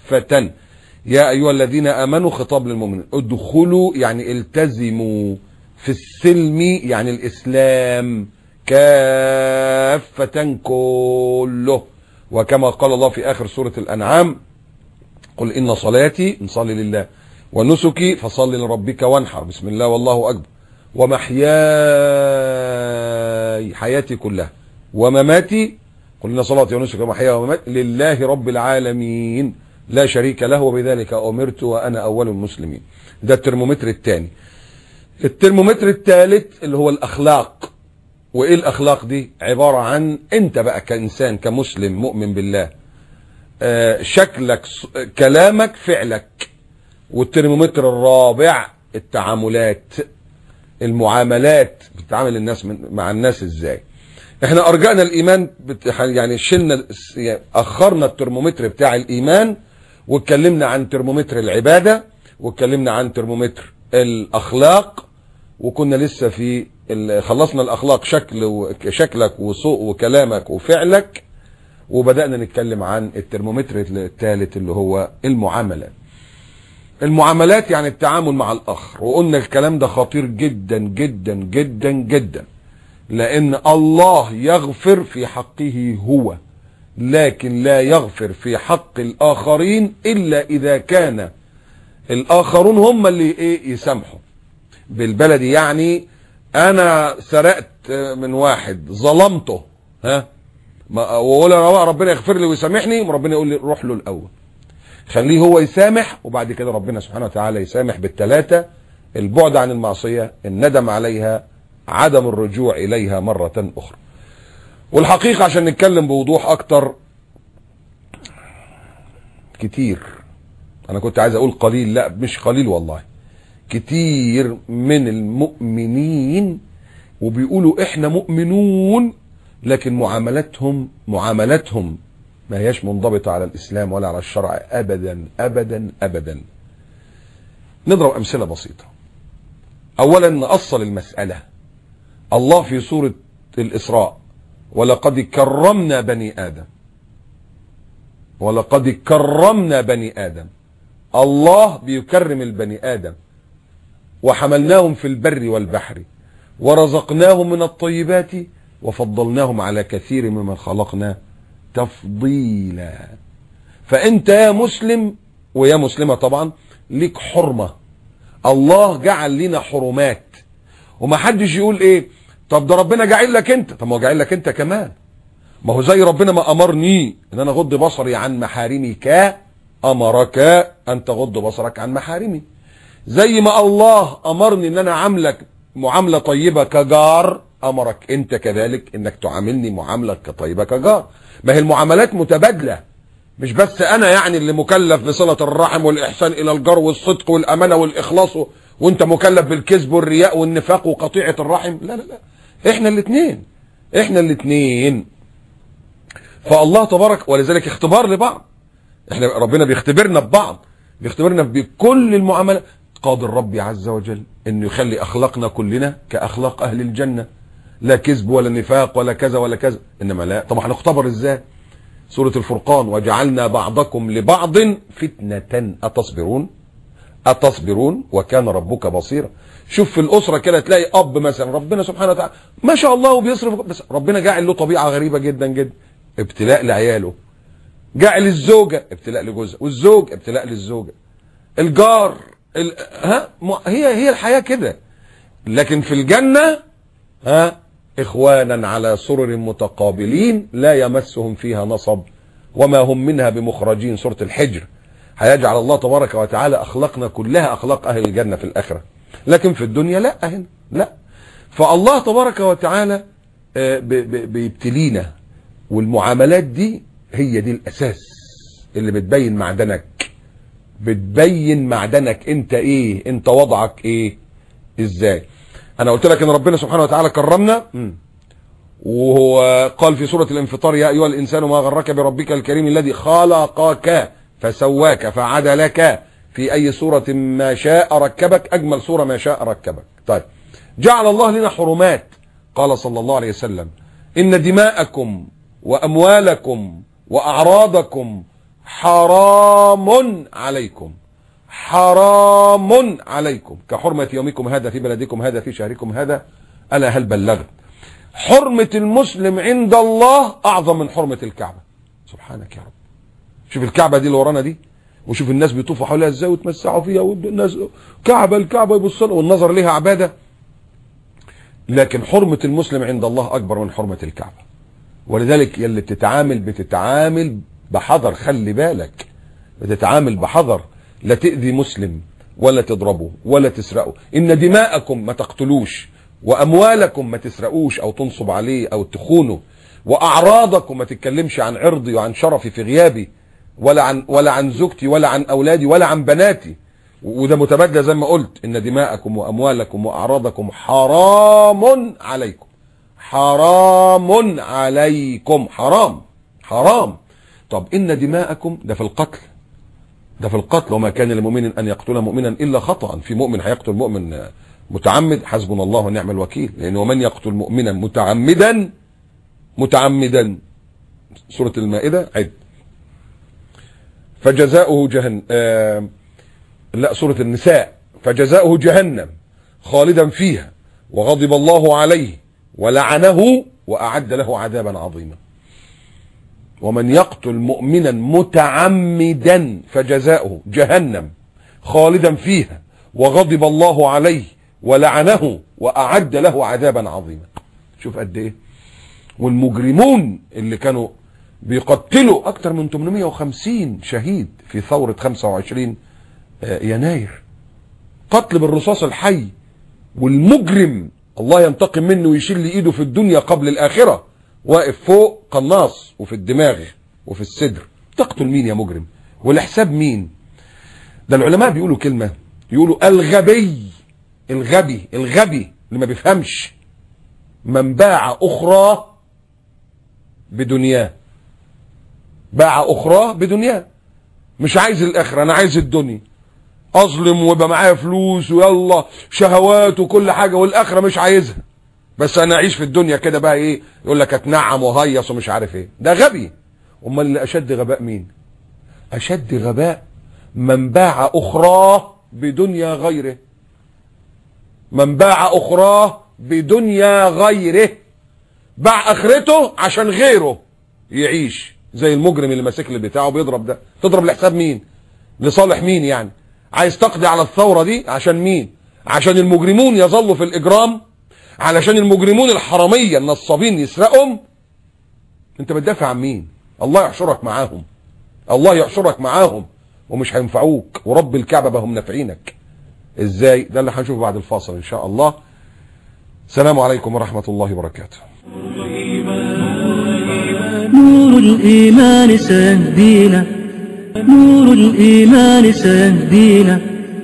كافة يا أيها الذين آمنوا خطاب للمؤمنين ادخلوا يعني التزموا في السلم يعني الإسلام كافة كله وكما قال الله في آخر سورة الأنعام قل إن صلاتي نصلي لله ونسكي فصل لربك وانحر بسم الله والله أكبر ومحياي حياتي كلها ومماتي قل إن صلاتي ونسكي ومحياي ومماتي لله رب العالمين لا شريك له وبذلك أمرت وأنا أول المسلمين ده الترمومتر الثاني الترمومتر الثالث اللي هو الأخلاق وإيه الأخلاق دي عبارة عن أنت بقى كإنسان كمسلم مؤمن بالله آه شكلك كلامك فعلك والترمومتر الرابع التعاملات المعاملات بتعامل الناس من مع الناس ازاي احنا ارجعنا الايمان بت... يعني شلنا اخرنا الترمومتر بتاع الايمان واتكلمنا عن ترمومتر العبادة واتكلمنا عن ترمومتر الاخلاق وكنا لسه في ال... خلصنا الاخلاق شكل و... شكلك وسوق وكلامك وفعلك وبدأنا نتكلم عن الترمومتر الثالث اللي هو المعاملات المعاملات يعني التعامل مع الاخر وقلنا الكلام ده خطير جدا جدا جدا جدا لان الله يغفر في حقه هو لكن لا يغفر في حق الاخرين الا اذا كان الاخرون هم اللي ايه يسامحوا بالبلدي يعني انا سرقت من واحد ظلمته ها واقول انا ربنا يغفر لي ويسامحني ربنا يقول لي روح له الاول خليه هو يسامح وبعد كده ربنا سبحانه وتعالى يسامح بالثلاثه البعد عن المعصيه الندم عليها عدم الرجوع اليها مره اخرى والحقيقه عشان نتكلم بوضوح اكتر كتير انا كنت عايز اقول قليل لا مش قليل والله كتير من المؤمنين وبيقولوا احنا مؤمنون لكن معاملاتهم معاملاتهم ما هياش منضبطة على الإسلام ولا على الشرع أبدا أبدا أبدا نضرب أمثلة بسيطة أولا نأصل المسألة الله في سورة الإسراء ولقد كرمنا بني آدم ولقد كرمنا بني آدم الله بيكرم البني آدم وحملناهم في البر والبحر ورزقناهم من الطيبات وفضلناهم على كثير ممن خلقنا تفضيلا فانت يا مسلم ويا مسلمة طبعا ليك حرمة الله جعل لنا حرمات وما حدش يقول ايه طب ده ربنا جعل لك انت طب ما هو جعل لك انت كمان ما هو زي ربنا ما امرني ان انا اغض بصري عن محارمك امرك ان تغض بصرك عن محارمي زي ما الله امرني ان انا عاملك معاملة طيبة كجار امرك انت كذلك انك تعاملني معاملة طيبة كجار ما هي المعاملات متبادلة مش بس انا يعني اللي مكلف بصلة الرحم والاحسان الى الجار والصدق والامانة والاخلاص وانت مكلف بالكذب والرياء والنفاق وقطيعة الرحم لا لا لا احنا الاثنين احنا الاثنين فالله تبارك ولذلك اختبار لبعض احنا ربنا بيختبرنا ببعض بيختبرنا بكل المعاملات قادر ربي عز وجل انه يخلي اخلاقنا كلنا كاخلاق اهل الجنه لا كذب ولا نفاق ولا كذا ولا كذا انما لا طب هنختبر ازاي سورة الفرقان وجعلنا بعضكم لبعض فتنة أتصبرون أتصبرون وكان ربك بصيرا شوف في الأسرة كده تلاقي أب مثلا ربنا سبحانه وتعالى ما شاء الله وبيصرف بس ربنا جاعل له طبيعة غريبة جدا جدا ابتلاء لعياله جاعل الزوجة ابتلاء لجوزها والزوج ابتلاء للزوجة الجار ال... ها هي هي الحياة كده لكن في الجنة ها إخوانا على سرر متقابلين لا يمسهم فيها نصب وما هم منها بمخرجين سورة الحجر هيجعل الله تبارك وتعالى أخلاقنا كلها أخلاق أهل الجنة في الآخرة لكن في الدنيا لا هنا لا فالله تبارك وتعالى بيبتلينا والمعاملات دي هي دي الأساس اللي بتبين معدنك بتبين معدنك انت ايه انت وضعك ايه ازاي انا قلت لك ان ربنا سبحانه وتعالى كرمنا وهو قال في سورة الانفطار يا ايها الانسان ما غرك بربك الكريم الذي خلقك فسواك فعدلك في اي سورة ما شاء ركبك اجمل سورة ما شاء ركبك طيب جعل الله لنا حرمات قال صلى الله عليه وسلم ان دماءكم واموالكم واعراضكم حرام عليكم حرام عليكم كحرمة يومكم هذا في بلدكم هذا في شهركم هذا ألا هل بلغت حرمة المسلم عند الله أعظم من حرمة الكعبة سبحانك يا رب شوف الكعبة دي اللي ورانا دي وشوف الناس بيطوفوا حواليها ازاي ويتمسحوا فيها والناس كعبة الكعبة يبصوا والنظر ليها عبادة لكن حرمة المسلم عند الله أكبر من حرمة الكعبة ولذلك يلي بتتعامل بتتعامل بحذر خلي بالك بتتعامل بحذر لا تأذي مسلم ولا تضربه ولا تسرقه إن دماءكم ما تقتلوش وأموالكم ما تسرقوش أو تنصب عليه أو تخونه وأعراضكم ما تتكلمش عن عرضي وعن شرفي في غيابي ولا عن ولا عن زوجتي ولا عن أولادي ولا عن بناتي وده متبادل زي ما قلت إن دماءكم وأموالكم وأعراضكم حرام عليكم حرام عليكم حرام حرام طب إن دماءكم ده في القتل ده في القتل وما كان لمؤمن أن يقتل مؤمنا إلا خطأ في مؤمن هيقتل مؤمن متعمد حسبنا الله ونعم الوكيل لأن ومن يقتل مؤمنا متعمدا متعمدا سورة المائدة عد فجزاؤه جهنم آه لا سورة النساء فجزاؤه جهنم خالدا فيها وغضب الله عليه ولعنه وأعد له عذابا عظيما ومن يقتل مؤمنا متعمدا فجزاؤه جهنم خالدا فيها وغضب الله عليه ولعنه وأعد له عذابا عظيما شوف قد ايه والمجرمون اللي كانوا بيقتلوا اكتر من 850 شهيد في ثورة 25 يناير قتل بالرصاص الحي والمجرم الله ينتقم منه ويشيل لي ايده في الدنيا قبل الاخرة واقف فوق قناص وفي الدماغ وفي الصدر تقتل مين يا مجرم والحساب مين ده العلماء بيقولوا كلمة يقولوا الغبي الغبي الغبي اللي ما بيفهمش من باع اخرى بدنياه باع اخرى بدنياه مش عايز الاخرة انا عايز الدنيا اظلم ويبقى معايا فلوس ويلا شهوات وكل حاجة والاخرة مش عايزها بس انا اعيش في الدنيا كده بقى ايه يقول لك اتنعم وهيص ومش عارف ايه ده غبي امال اللي اشد غباء مين اشد غباء من باع اخراه بدنيا غيره من باع اخراه بدنيا غيره باع اخرته عشان غيره يعيش زي المجرم اللي ماسك لي بتاعه بيضرب ده تضرب لحساب مين لصالح مين يعني عايز تقضي على الثورة دي عشان مين عشان المجرمون يظلوا في الاجرام علشان المجرمون الحرامية النصابين يسرقهم انت بتدافع عن مين الله يحشرك معاهم الله يحشرك معاهم ومش هينفعوك ورب الكعبة بهم نافعينك ازاي ده اللي هنشوفه بعد الفاصل ان شاء الله السلام عليكم ورحمة الله وبركاته نور الإيمان سيهدينا نور الإيمان سيهدينا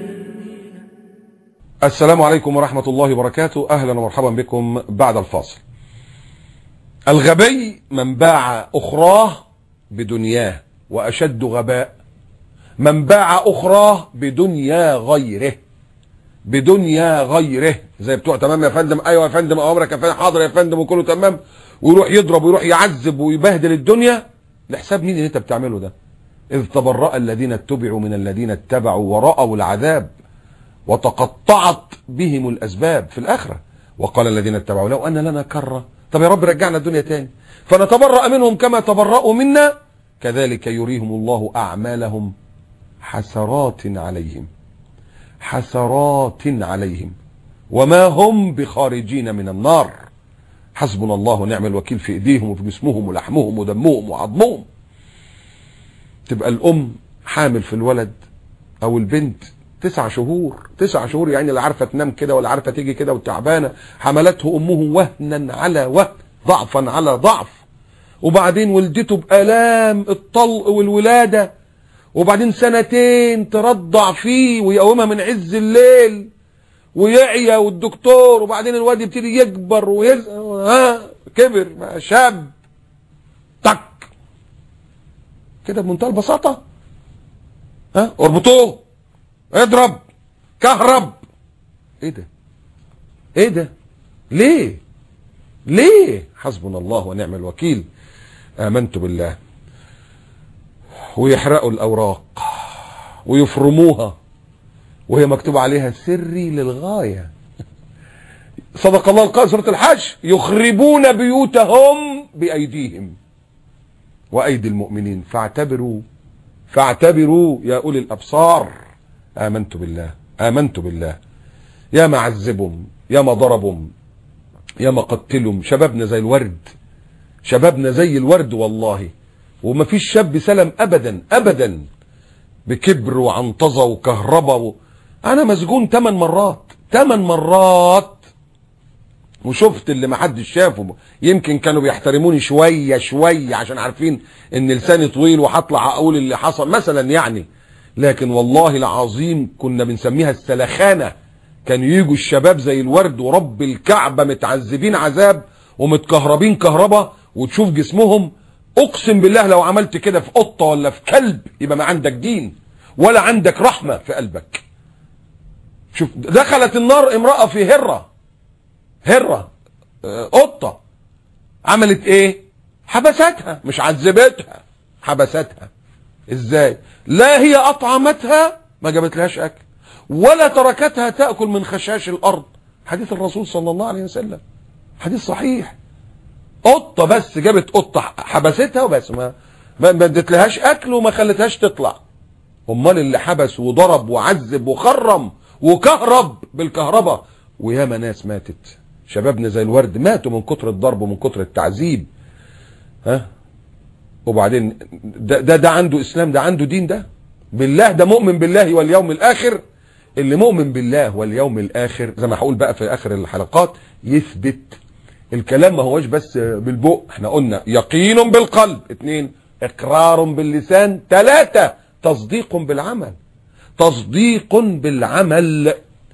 السلام عليكم ورحمة الله وبركاته أهلا ومرحبا بكم بعد الفاصل الغبي من باع أخراه بدنياه وأشد غباء من باع أخراه بدنيا غيره بدنيا غيره زي بتوع تمام يا فندم أيوة يا فندم أمرك يا فندم حاضر يا فندم وكله تمام ويروح يضرب ويروح يعذب ويبهدل الدنيا لحساب مين اللي انت بتعمله ده إذ تبرأ الذين اتبعوا من الذين اتبعوا ورأوا العذاب وتقطعت بهم الأسباب في الآخرة وقال الذين اتبعوا لو أن لنا كرة طب يا رب رجعنا الدنيا تاني فنتبرأ منهم كما تبرأوا منا كذلك يريهم الله أعمالهم حسرات عليهم حسرات عليهم وما هم بخارجين من النار حسبنا الله ونعم الوكيل في ايديهم وفي جسمهم ولحمهم ودمهم وعظمهم تبقى الام حامل في الولد او البنت تسع شهور تسع شهور يعني لا عارفه تنام كده ولا عارفه تيجي كده وتعبانه حملته امه وهنا على وهن ضعفا على ضعف وبعدين ولدته بآلام الطلق والولادة وبعدين سنتين ترضع فيه ويقومها من عز الليل ويعيا والدكتور وبعدين الواد يبتدي يكبر ويز... ها كبر بقى شاب تك كده بمنتهى البساطة ها اربطوه اضرب كهرب ايه ده ايه ده ليه ليه حسبنا الله ونعم الوكيل آمنت بالله ويحرقوا الأوراق ويفرموها وهي مكتوب عليها سري للغاية صدق الله القائل سورة الحج يخربون بيوتهم بأيديهم وأيدي المؤمنين فاعتبروا فاعتبروا يا أولي الأبصار آمنت بالله آمنت بالله يا ما عذبهم يا ما ضربهم يا ما قتلهم شبابنا زي الورد شبابنا زي الورد والله وما فيش شاب سلم أبدا أبدا بكبر وعنطزة وكهربة و... أنا مسجون تمن مرات تمن مرات وشفت اللي ما حدش شافه يمكن كانوا بيحترموني شوية شوية عشان عارفين ان لساني طويل وهطلع اقول اللي حصل مثلا يعني لكن والله العظيم كنا بنسميها السلخانة كانوا يجوا الشباب زي الورد ورب الكعبة متعذبين عذاب ومتكهربين كهربة وتشوف جسمهم اقسم بالله لو عملت كده في قطة ولا في كلب يبقى ما عندك دين ولا عندك رحمة في قلبك شوف دخلت النار امرأة في هرة هرة آه، قطة عملت ايه حبستها مش عذبتها حبستها ازاي لا هي اطعمتها ما جابتلهاش اكل ولا تركتها تأكل من خشاش الارض حديث الرسول صلى الله عليه وسلم حديث صحيح قطة بس جابت قطة حبستها وبس ما ما ما ادتلهاش اكل وما خلتهاش تطلع امال اللي حبس وضرب وعذب وخرم وكهرب بالكهرباء وياما ناس ماتت شبابنا زي الورد ماتوا من كتر الضرب ومن كتر التعذيب ها وبعدين ده, ده ده عنده اسلام ده عنده دين ده بالله ده مؤمن بالله واليوم الاخر اللي مؤمن بالله واليوم الاخر زي ما هقول بقى في اخر الحلقات يثبت الكلام ما هوش بس بالبق احنا قلنا يقين بالقلب اتنين اقرار باللسان ثلاثة تصديق بالعمل تصديق بالعمل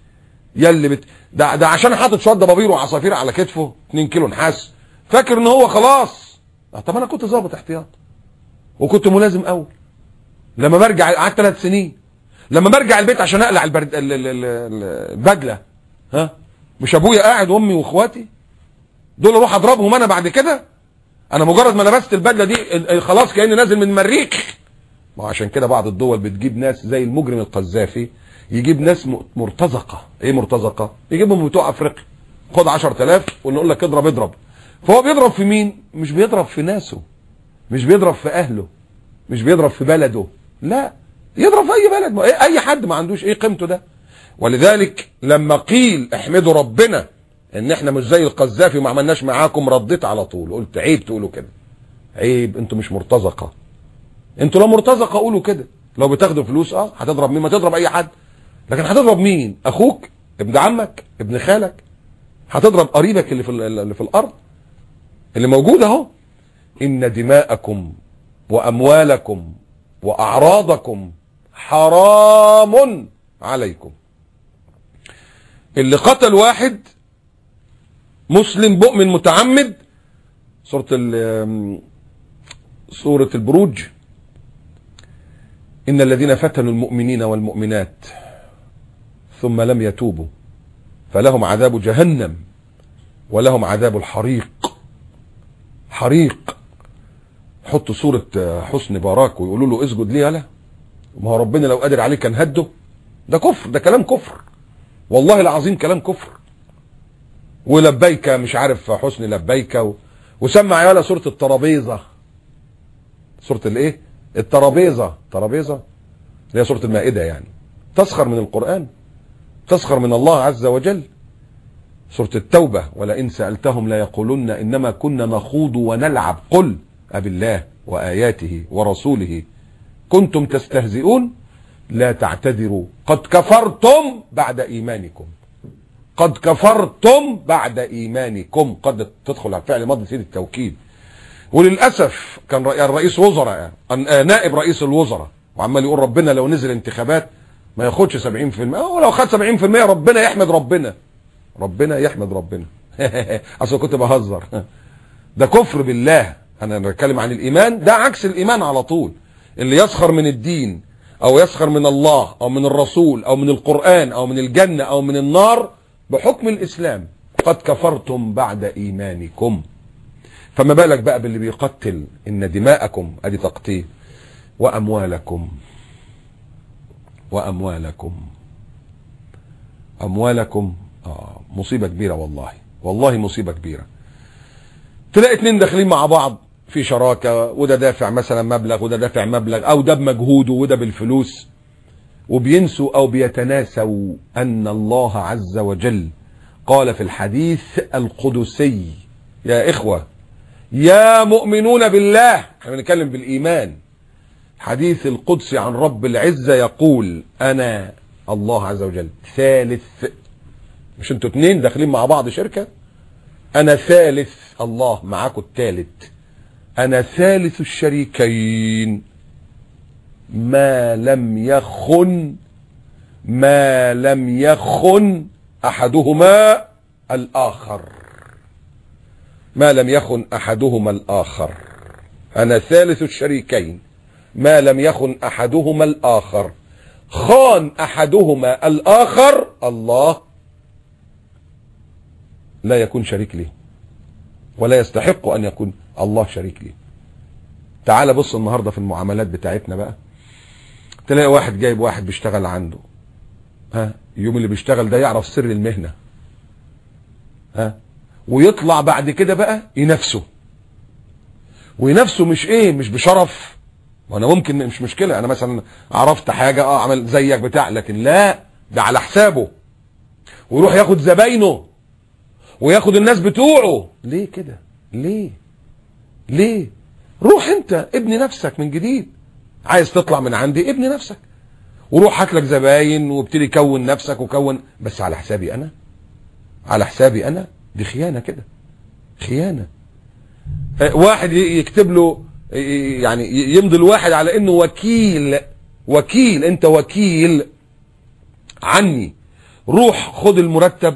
يلي بت... ده, ده عشان حاطط شويه ضبابير وعصافير على كتفه 2 كيلو نحاس فاكر ان هو خلاص آه، طب انا كنت ظابط احتياط وكنت ملازم اول لما برجع قعدت ثلاث سنين لما برجع البيت عشان اقلع البرد... ال- ال- ال- ال- البدله ها مش ابويا قاعد وامي واخواتي دول اروح اضربهم انا بعد كده انا مجرد ما لبست البدله دي ال- ال- خلاص كاني نازل من مريخ ما هو عشان كده بعض الدول بتجيب ناس زي المجرم القذافي يجيب ناس م- مرتزقه ايه مرتزقه يجيبهم بتوع افريقيا خد 10000 ونقول لك اضرب اضرب فهو بيضرب في مين مش بيضرب في ناسه مش بيضرب في اهله مش بيضرب في بلده لا يضرب في اي بلد ما- إيه- اي حد ما عندوش ايه قيمته ده ولذلك لما قيل احمدوا ربنا ان احنا مش زي القذافي وما عملناش معاكم رديت على طول قلت عيب تقولوا كده عيب انتوا مش مرتزقه انتوا لو مرتزقه قولوا كده لو بتاخدوا فلوس اه هتضرب مين ما تضرب اي حد لكن هتضرب مين اخوك ابن عمك ابن خالك هتضرب قريبك اللي في ال- اللي في الارض اللي موجود اهو ان دماءكم واموالكم واعراضكم حرام عليكم اللي قتل واحد مسلم مؤمن متعمد سورة ال- سورة البروج إن الذين فتنوا المؤمنين والمؤمنات ثم لم يتوبوا فلهم عذاب جهنم ولهم عذاب الحريق حريق حطوا صورة حسن باراك ويقولوا له اسجد ليه يالا ما هو ربنا لو قادر عليه كان هده ده كفر ده كلام كفر والله العظيم كلام كفر ولبيك مش عارف حسن لبيك و... وسمع يالا سورة الترابيزة سورة الايه الترابيزة ترابيزة اللي هي سورة المائدة يعني تسخر من القرآن تسخر من الله عز وجل سورة التوبة ولئن سألتهم ليقولن إنما كنا نخوض ونلعب قل أب الله وآياته ورسوله كنتم تستهزئون لا تعتذروا قد كفرتم بعد إيمانكم قد كفرتم بعد إيمانكم قد تدخل على فعل ماضي سيد التوكيد وللأسف كان رئي- رئيس وزراء يعني نائب رئيس الوزراء وعمال يقول ربنا لو نزل انتخابات ما ياخدش 70% ولو خد 70% ربنا يحمد ربنا ربنا يحمد ربنا اصل كنت بهزر ده كفر بالله انا بتكلم عن الايمان ده عكس الايمان على طول اللي يسخر من الدين او يسخر من الله او من الرسول او من القرآن او من الجنة او من النار بحكم الاسلام قد كفرتم بعد ايمانكم فما بالك بقى باللي بيقتل ان دماءكم ادي تقتيل وأموالكم وأموالكم أموالكم آه مصيبة كبيرة والله والله مصيبة كبيرة تلاقي اتنين داخلين مع بعض في شراكة وده دافع مثلا مبلغ وده دافع مبلغ أو ده بمجهوده وده بالفلوس وبينسوا أو بيتناسوا أن الله عز وجل قال في الحديث القدسي يا إخوة يا مؤمنون بالله احنا بنتكلم بالإيمان حديث القدسي عن رب العزة يقول أنا الله عز وجل ثالث مش انتوا اتنين داخلين مع بعض شركة أنا ثالث الله معاكم الثالث أنا ثالث الشريكين ما لم يخن ما لم يخن أحدهما الآخر ما لم يخن أحدهما الآخر أنا ثالث الشريكين ما لم يخن أحدهما الآخر خان أحدهما الآخر الله لا يكون شريك ليه ولا يستحق أن يكون الله شريك ليه تعال بص النهاردة في المعاملات بتاعتنا بقى تلاقي واحد جايب واحد بيشتغل عنده ها يوم اللي بيشتغل ده يعرف سر المهنة ها ويطلع بعد كده بقى ينافسه وينافسه مش ايه مش بشرف وانا ممكن مش مشكلة انا مثلا عرفت حاجة اه عمل زيك بتاع لكن لا ده على حسابه ويروح ياخد زباينه وياخد الناس بتوعه ليه كده ليه ليه روح انت ابني نفسك من جديد عايز تطلع من عندي ابني نفسك وروح هات لك زباين وابتدي كون نفسك وكون بس على حسابي انا على حسابي انا دي خيانه كده خيانه اه واحد يكتب له يعني يمضي الواحد على انه وكيل وكيل انت وكيل عني روح خد المرتب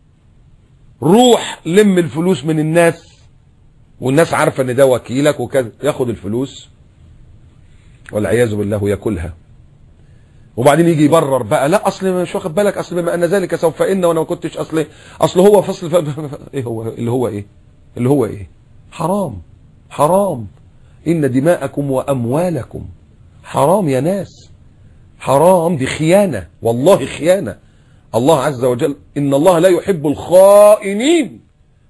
روح لم الفلوس من الناس والناس عارفه ان ده وكيلك وكذا ياخد الفلوس والعياذ بالله ياكلها وبعدين يجي يبرر بقى لا اصل مش واخد بالك اصل بما ان ذلك سوف ان وانا ما كنتش اصل اصل هو فصل ف... ايه هو اللي هو ايه اللي هو ايه حرام حرام ان دماءكم واموالكم حرام يا ناس حرام دي خيانه والله خيانه الله عز وجل ان الله لا يحب الخائنين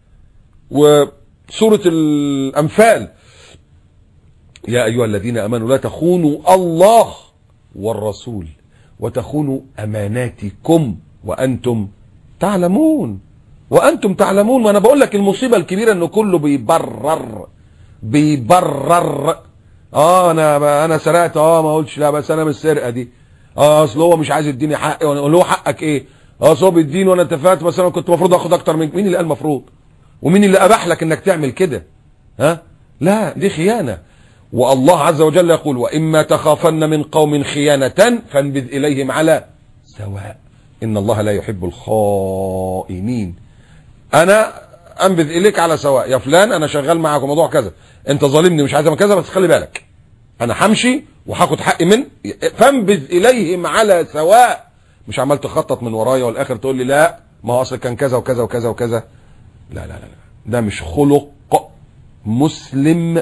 وسوره الانفال يا ايها الذين امنوا لا تخونوا الله والرسول وتخونوا اماناتكم وانتم تعلمون وانتم تعلمون وانا بقول لك المصيبه الكبيره انه كله بيبرر بيبرر اه انا انا سرقت اه ما قلتش لا بس انا مش السرقه دي اه اصل هو مش عايز يديني حقي وانا اقول له حقك ايه اه اصل هو بيديني وانا اتفقت بس انا كنت المفروض اخد اكتر من مين اللي قال المفروض ومين اللي اباح لك انك تعمل كده ها لا دي خيانه والله عز وجل يقول وإما تخافن من قوم خيانة فانبذ إليهم على سواء إن الله لا يحب الخائنين أنا أنبذ إليك على سواء يا فلان أنا شغال معك وموضوع كذا أنت ظالمني مش عايز كذا بس خلي بالك أنا همشي وهاخد حقي من فانبذ إليهم على سواء مش عمال تخطط من ورايا والآخر تقول لي لا ما هو أصل كان كذا وكذا وكذا وكذا لا لا لا, لا. ده مش خلق مسلم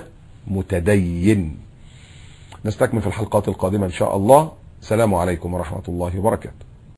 متدين نستكمل في الحلقات القادمة إن شاء الله السلام عليكم ورحمة الله وبركاته